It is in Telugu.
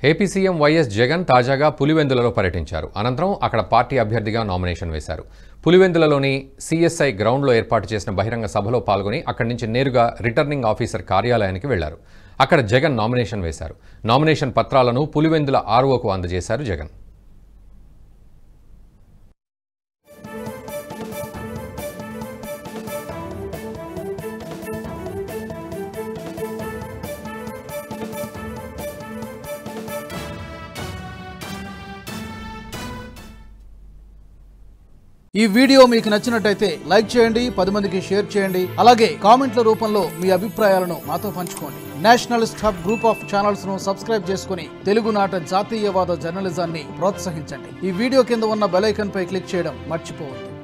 ఏపీ సీఎం వైఎస్ జగన్ తాజాగా పులివెందులలో పర్యటించారు అనంతరం అక్కడ పార్టీ అభ్యర్థిగా నామినేషన్ వేశారు పులివెందులలోని సిఎస్ఐ గ్రౌండ్లో ఏర్పాటు చేసిన బహిరంగ సభలో పాల్గొని అక్కడి నుంచి నేరుగా రిటర్నింగ్ ఆఫీసర్ కార్యాలయానికి వెళ్లారు అక్కడ జగన్ నామినేషన్ వేశారు నామినేషన్ పత్రాలను పులివెందుల ఆర్ఓకు అందజేశారు జగన్ ఈ వీడియో మీకు నచ్చినట్టయితే లైక్ చేయండి పది మందికి షేర్ చేయండి అలాగే కామెంట్ల రూపంలో మీ అభిప్రాయాలను మాతో పంచుకోండి nationalist hub group of channels ను సబ్స్క్రైబ్ చేసుకుని తెలుగునాట జాతీయవాద జర్నలిజాన్ని ప్రోత్సహించండి ఈ వీడియో కింద ఉన్న బెల్ ఐకాన్ పై క్లిక్ చేయడం మర్చిపోవద్దు